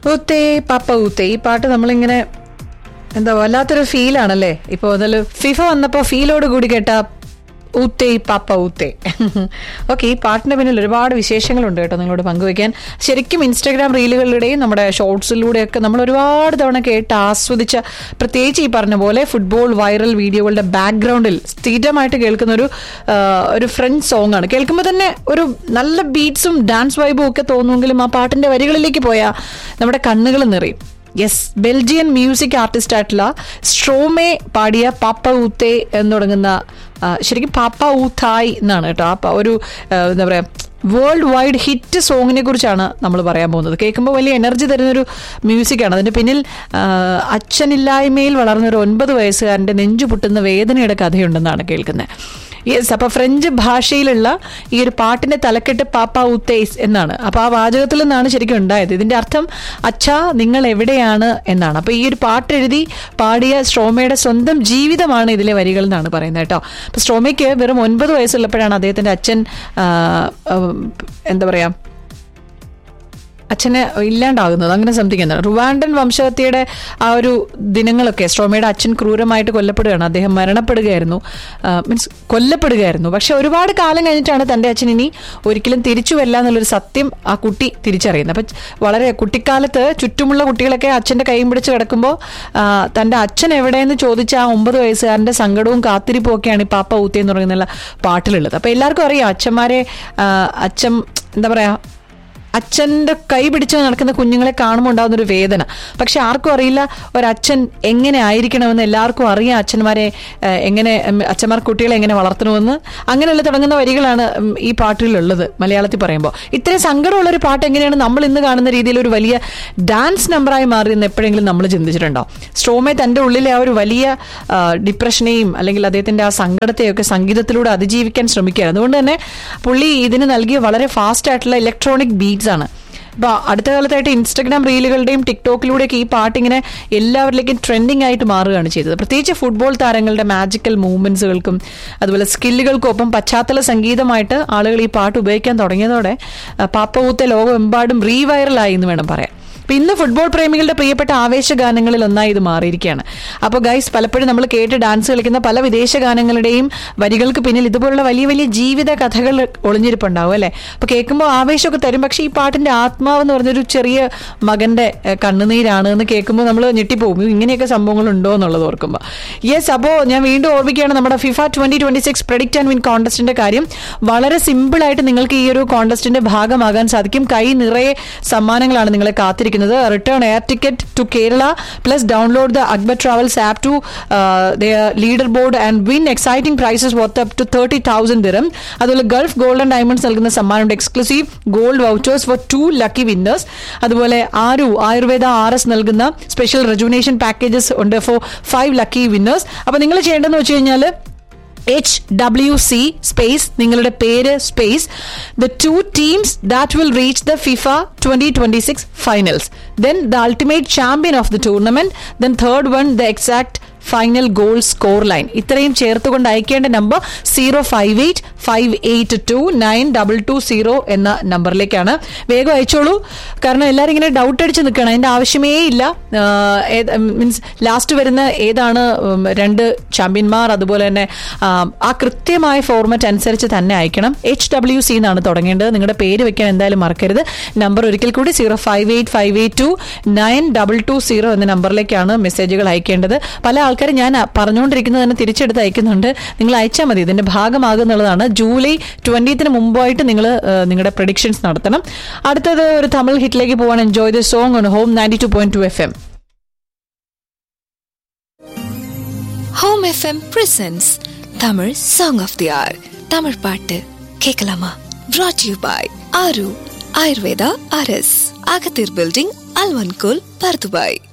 ഊത്തേ പാപ്പ ഊത്തേ ഈ പാട്ട് നമ്മളിങ്ങനെ എന്താ വല്ലാത്തൊരു ഫീലാണല്ലേ ഇപ്പോൾ അതിൽ ഫിഫ വന്നപ്പോൾ ഫീലോട് കൂടി കേട്ട ഊത്തേ പാപ്പ ഊത്തേ ഓക്കെ ഈ പാട്ടിന്റെ പിന്നിൽ ഒരുപാട് വിശേഷങ്ങളുണ്ട് കേട്ടോ നിങ്ങളോട് പങ്കുവയ്ക്കാൻ ശരിക്കും ഇൻസ്റ്റാഗ്രാം റീലുകളിലൂടെയും നമ്മുടെ ഷോർട്സിലൂടെയൊക്കെ നമ്മൾ ഒരുപാട് തവണ കേട്ട് ആസ്വദിച്ച പ്രത്യേകിച്ച് ഈ പറഞ്ഞ പോലെ ഫുട്ബോൾ വൈറൽ വീഡിയോകളുടെ ബാക്ക്ഗ്രൗണ്ടിൽ സ്ഥിരമായിട്ട് കേൾക്കുന്ന ഒരു ആ, ഒരു ഫ്രഞ്ച് സോങ് ആണ് കേൾക്കുമ്പോൾ തന്നെ ഒരു നല്ല ബീറ്റ്സും ഡാൻസ് വൈബും ഒക്കെ തോന്നുമെങ്കിലും ആ പാട്ടിന്റെ വരികളിലേക്ക് പോയാൽ നമ്മുടെ കണ്ണുകൾ നിറയും യെസ് ബെൽജിയൻ മ്യൂസിക് ആർട്ടിസ്റ്റ് ആയിട്ടുള്ള സ്ട്രോമെ പാടിയ പാപ്പ ഊത്തേ എന്ന് തുടങ്ങുന്ന ആ, ശരിക്കും പാപ്പ ഊത്തായ് എന്നാണ് കേട്ടോ ആ പ- ഒരു ആ, എന്താ പറയാ വേൾഡ് വൈഡ് ഹിറ്റ് സോങ്ങിനെ കുറിച്ചാണ് നമ്മൾ പറയാൻ പോകുന്നത് കേൾക്കുമ്പോൾ വലിയ എനർജി തരുന്നൊരു മ്യൂസിക്കാണ് അതിന്റെ പിന്നിൽ ആ, അച്ഛനില്ലായ്മയിൽ വളർന്ന ഒരു ഒൻപത് വയസ്സുകാരന്റെ നെഞ്ചു പൊട്ടുന്ന വേദനയുടെ കഥയുണ്ടെന്നാണ് കേൾക്കുന്നത് യെസ് അപ്പൊ ഫ്രഞ്ച് ഭാഷയിലുള്ള ഈ ഒരു പാട്ടിന്റെ തലക്കെട്ട് പാപ്പ ഉത്തേസ് എന്നാണ് അപ്പൊ ആ വാചകത്തിൽ നിന്നാണ് ശരിക്കും ഉണ്ടായത് ഇതിന്റെ അർത്ഥം അച്ഛാ നിങ്ങൾ എവിടെയാണ് എന്നാണ് അപ്പൊ ഈ ഒരു പാട്ട് എഴുതി പാടിയ സ്ട്രോമയുടെ സ്വന്തം ജീവിതമാണ് ഇതിലെ വരികൾ എന്നാണ് പറയുന്നത് കേട്ടോ അപ്പൊ സ്ട്രോമയ്ക്ക് വെറും ഒൻപത് വയസ്സുള്ളപ്പോഴാണ് അദ്ദേഹത്തിന്റെ അച്ഛൻ ആ, ആ, എന്താ പറയാ അച്ഛനെ ഇല്ലാണ്ടാകുന്നത് അങ്ങനെ സംതിങ് എന്താണ് റുവാൻഡൻ വംശഹത്യയുടെ ആ ഒരു ദിനങ്ങളൊക്കെ സ്ട്രോമയുടെ അച്ഛൻ ക്രൂരമായിട്ട് കൊല്ലപ്പെടുകയാണ് അദ്ദേഹം മരണപ്പെടുകയായിരുന്നു മീൻസ് കൊല്ലപ്പെടുകയായിരുന്നു പക്ഷെ ഒരുപാട് കാലം കഴിഞ്ഞിട്ടാണ് തന്റെ അച്ഛൻ ഇനി ഒരിക്കലും തിരിച്ചു വരില്ല എന്നുള്ളൊരു സത്യം ആ കുട്ടി തിരിച്ചറിയുന്നത് അപ്പം വളരെ കുട്ടിക്കാലത്ത് ചുറ്റുമുള്ള കുട്ടികളൊക്കെ അച്ഛന്റെ കൈയും പിടിച്ച് കിടക്കുമ്പോൾ തന്റെ അച്ഛൻ എവിടെയെന്ന് ചോദിച്ച ആ ഒമ്പത് വയസ്സുകാരന്റെ സങ്കടവും കാത്തിരിപ്പും ഒക്കെയാണ് ഈ പാപ്പ ഊത്തി എന്ന് പറയുന്ന പാട്ടിലുള്ളത് അപ്പൊ എല്ലാവർക്കും അറിയാം അച്ഛന്മാരെ ആ, അച്ഛൻ എന്താ പറയാ അച്ഛൻ്റെ കൈ പിടിച്ച് നടക്കുന്ന കുഞ്ഞുങ്ങളെ കാണുമ്പോൾ ഉണ്ടാകുന്ന ഒരു വേദന പക്ഷെ ആർക്കും അറിയില്ല ഒരച്ഛൻ എങ്ങനെ ആയിരിക്കണമെന്ന് എല്ലാവർക്കും അറിയാം അച്ഛന്മാരെ ഏഹ്, എങ്ങനെ ഉം, അച്ഛന്മാർ കുട്ടികളെ എങ്ങനെ വളർത്തണമെന്ന് അങ്ങനെയുള്ള തുടങ്ങുന്ന വരികളാണ് ഉം, ഈ പാട്ടിലുള്ളത് മലയാളത്തിൽ പറയുമ്പോൾ ഇത്രയും സങ്കടമുള്ള ഒരു പാട്ട് എങ്ങനെയാണ് നമ്മൾ ഇന്ന് കാണുന്ന രീതിയിൽ ഒരു വലിയ ഡാൻസ് നമ്പറായി മാറിയെന്ന് എപ്പോഴെങ്കിലും നമ്മൾ ചിന്തിച്ചിട്ടുണ്ടോ സ്ട്രോമെ തൻ്റെ ഉള്ളിലെ ആ ഒരു വലിയ ആ, ഡിപ്രഷനെയും അല്ലെങ്കിൽ അദ്ദേഹത്തിന്റെ ആ സങ്കടത്തെയൊക്കെ സംഗീതത്തിലൂടെ അതിജീവിക്കാൻ ശ്രമിക്കുകയാണ് അതുകൊണ്ട് തന്നെ പുള്ളി ഇതിന് നൽകിയ വളരെ ഫാസ്റ്റ് ആയിട്ടുള്ള ഇലക്ട്രോണിക് ബീറ്റ്സ് ആണ് ഇപ്പൊ അടുത്ത കാലത്തായിട്ട് ഇൻസ്റ്റഗ്രാം റീലുകളുടെയും ടിക്ടോക്കിലൂടെയൊക്കെ ഈ പാട്ട് ഇങ്ങനെ എല്ലാവരിലേക്കും ട്രെൻഡിങ് ആയിട്ട് മാറുകയാണ് ചെയ്തത് പ്രത്യേകിച്ച് ഫുട്ബോൾ താരങ്ങളുടെ മാജിക്കൽ മൂവ്മെന്റ്സുകൾക്കും അതുപോലെ സ്കില്ലുകൾക്കൊപ്പം പശ്ചാത്തല സംഗീതമായിട്ട് ആളുകൾ ഈ പാട്ട് ഉപയോഗിക്കാൻ തുടങ്ങിയതോടെ ആ, പാപ്പ ലോകമെമ്പാടും റീവൈറലായി എന്ന് വേണം പറയാം അപ്പൊ ഇന്ന് ഫുട്ബോൾ പ്രേമികളുടെ പ്രിയപ്പെട്ട ആവേശ ഗാനങ്ങളിൽ ഒന്നായി ഇത് മാറിയിരിക്കുകയാണ് അപ്പോൾ ഗൈസ് പലപ്പോഴും നമ്മൾ കേട്ട് ഡാൻസ് കളിക്കുന്ന പല വിദേശ ഗാനങ്ങളുടെയും വരികൾക്ക് പിന്നിൽ ഇതുപോലുള്ള വലിയ വലിയ ജീവിത കഥകൾ ഒളിഞ്ഞിരിപ്പുണ്ടാവും അല്ലെ അപ്പൊ കേൾക്കുമ്പോൾ ആവേശമൊക്കെ തരും പക്ഷേ ഈ പാട്ടിന്റെ ആത്മാവ് എന്ന് പറഞ്ഞൊരു ചെറിയ മകന്റെ ഏഹ്, കണ്ണുനീരാണ് എന്ന് കേൾക്കുമ്പോൾ നമ്മൾ ഞെട്ടിപ്പോകും ഇങ്ങനെയൊക്കെ സംഭവങ്ങൾ ഉണ്ടോ എന്നുള്ളത് ഓർക്കുമ്പോൾ യെസ് അപ്പോൾ ഞാൻ വീണ്ടും ഓർമ്മിക്കുകയാണ് നമ്മുടെ FIFA twenty twenty six predict and win കോൺടെസ്റ്റിന്റെ കാര്യം വളരെ സിമ്പിൾ ആയിട്ട് നിങ്ങൾക്ക് ഈ ഒരു കോൺടെസ്റ്റിന്റെ ഭാഗമാകാൻ സാധിക്കും കൈ നിറയെ സമ്മാനങ്ങളാണ് നിങ്ങളെ കാത്തിരിക്കുന്നത് return air ticket to Kerala plus download the Akbar travels app to leader board and win exciting prizes worth up to thirty thousand dirham അതുപോലെ ഗൾഫ് ഗോൾഡ് ആൻഡ് ഡയമണ്ട്സ് നൽകുന്ന സമ്മാനമുണ്ട് exclusive gold vouchers for two lucky winners അതുപോലെ Aaru Ayurveda R S നൽകുന്ന special rejuvenation packages ഉണ്ട് four five lucky winners അപ്പൊ നിങ്ങൾ ചെയ്യേണ്ടതെന്ന് വെച്ച് കഴിഞ്ഞാൽ എച്ച് ഡബ്ല്യു സി സ്പേസ് നിങ്ങളുടെ പേര് space the two teams that will reach the FIFA twenty twenty six finals then the ultimate champion of the tournament then third one the exact final goal score line ഇത്രയും ചേർത്തുകൊണ്ട് അയക്കേണ്ട number zero five eight five eight two nine double two zero എന്ന നമ്പറിലേക്കാണ് വേഗം അയച്ചോളൂ കാരണം എല്ലാവരും ഇങ്ങനെ ഡൗട്ട് അടിച്ച് നിൽക്കണം അതിന്റെ ആവശ്യമേ ഇല്ല മീൻസ് ലാസ്റ്റ് വരുന്ന ഏതാണ് ഉം, രണ്ട് ചാമ്പ്യന്മാർ അതുപോലെ തന്നെ ആ, ആ കൃത്യമായ ഫോർമാറ്റ് അനുസരിച്ച് തന്നെ അയക്കണം എച്ച് ഡബ്ല്യു സി എന്നാണ് തുടങ്ങേണ്ടത് നിങ്ങളുടെ പേര് വെക്കാൻ എന്തായാലും മറക്കരുത് നമ്പർ ഒരിക്കൽ കൂടി zero five eight five eight two nine double two zero എന്ന നമ്പറിലേക്കാണ് മെസ്സേജുകൾ അയക്കേണ്ടത് പല ആൾക്കാരും ഞാൻ പറഞ്ഞുകൊണ്ടിരിക്കുന്നത് തന്നെ തിരിച്ചെടുത്ത് അയക്കുന്നുണ്ട് നിങ്ങൾ അയച്ചാൽ മതി ഇതിന്റെ ഭാഗമാകുന്നുള്ളതാണ് ജൂലൈ ട്വന്റീത്തിന് മുമ്പായിട്ട് നിങ്ങൾ നിങ്ങളുടെ പ്രഡിക്ഷൻസ് നടത്തണം അടുത്തത് ഒരു തമിഴ് ഹിറ്റിലേക്ക് പോകാൻ enjoy the song on home ninety two point two F M home FM presents Tamil song of the hour Tamil பாட்டு கேட்கலாமா brought you by Aaru Ayurveda RS அகத்தீர் பில்டிங் அல்வன்கோல் பர்துபாய்